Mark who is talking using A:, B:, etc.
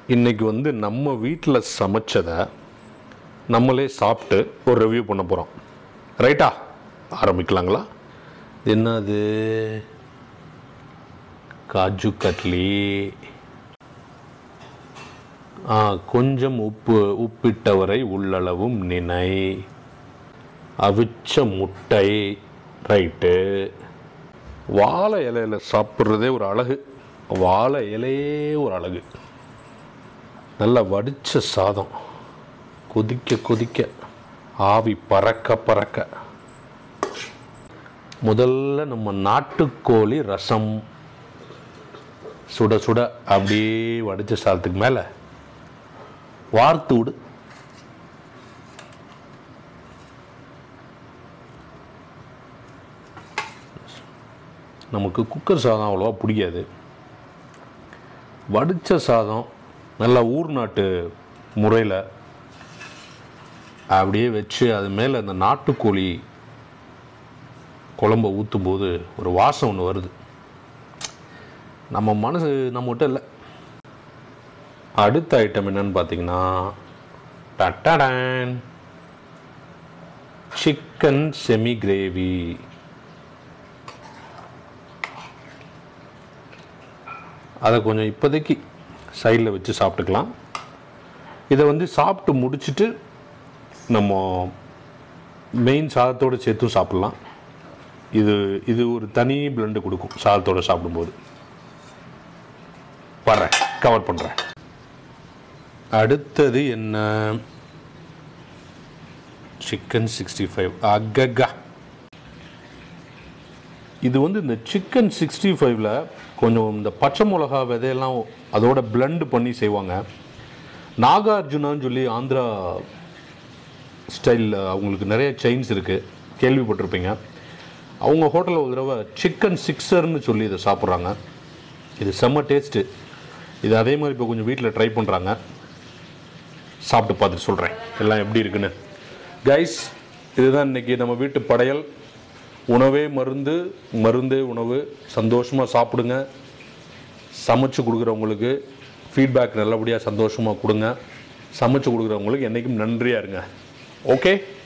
A: இன்னைக்கு வந்து நம்ம வீட்டில் சமைச்சதை நம்மளே சாப்பிட்டு ஒரு ரிவ்யூ பண்ண போகிறோம் ரைட்டா ஆரம்பிக்கலாங்களா என்னது காஜு கட்லி ஆ கொஞ்சம் உப்பு உப்பிட்டவரை உள்ளளவும் நினை அவிச்ச முட்டை ரைட்டு வாழை இலையில சாப்பிட்றதே ஒரு அழகு வாழை இலையே ஒரு அழகு நல்லா வடித்த சாதம் கொதிக்க கொதிக்க ஆவி பறக்க பறக்க முதல்ல நம்ம நாட்டுக்கோழி ரசம் சுட சுட அப்படியே வடித்த சாதத்துக்கு மேலே வார்த்து விடு நமக்கு குக்கர் சாதம் அவ்வளோவா பிடிக்காது வடித்த சாதம் நல்லா ஊர் நாட்டு முறையில் அப்படியே வச்சு அது மேலே அந்த நாட்டுக்கோழி குழம்ப ஊற்றும் போது ஒரு வாசம் ஒன்று வருது நம்ம மனசு நம்மகிட்ட இல்லை அடுத்த ஐட்டம் என்னன்னு பார்த்தீங்கன்னா டட்டடான் சிக்கன் செமி கிரேவி அதை கொஞ்சம் இப்போதைக்கு சைடில் வச்சு சாப்பிட்டுக்கலாம் இதை வந்து சாப்பிட்டு முடிச்சுட்டு நம்ம மெயின் சாதத்தோடு சேர்த்தும் சாப்பிட்லாம் இது இது ஒரு தனி பிளண்டு கொடுக்கும் சாதத்தோடு சாப்பிடும்போது வர்றேன் கவர் பண்ணுறேன் அடுத்தது என்ன சிக்கன் சிக்ஸ்டி ஃபைவ் அககா இது வந்து இந்த சிக்கன் சிக்ஸ்டி ஃபைவ்ல கொஞ்சம் இந்த பச்சை மிளகா விதையெல்லாம் அதோட blend பண்ணி செய்வாங்க நாகார்ஜுனான்னு சொல்லி ஆந்திரா ஸ்டைலில் அவங்களுக்கு நிறைய செயின்ஸ் இருக்குது கேள்விப்பட்டிருப்பீங்க அவங்க ஹோட்டலில் ஒரு தடவை சிக்கன் சிக்ஸர்னு சொல்லி இதை சாப்பிட்றாங்க இது செம்ம டேஸ்ட்டு இது அதே மாதிரி இப்போ கொஞ்சம் வீட்டில் ட்ரை பண்ணுறாங்க சாப்பிட்டு பார்த்துட்டு சொல்கிறேன் எல்லாம் எப்படி இருக்குன்னு கைஸ் இதுதான் இன்னைக்கு நம்ம வீட்டு படையல் உணவே மருந்து மருந்தே உணவு சந்தோஷமாக சாப்பிடுங்க சமைச்சு கொடுக்குறவங்களுக்கு ஃபீட்பேக் நல்லபடியாக சந்தோஷமாக கொடுங்க சமைச்சு கொடுக்குறவங்களுக்கு என்றைக்கும் நன்றியாக இருங்க ஓகே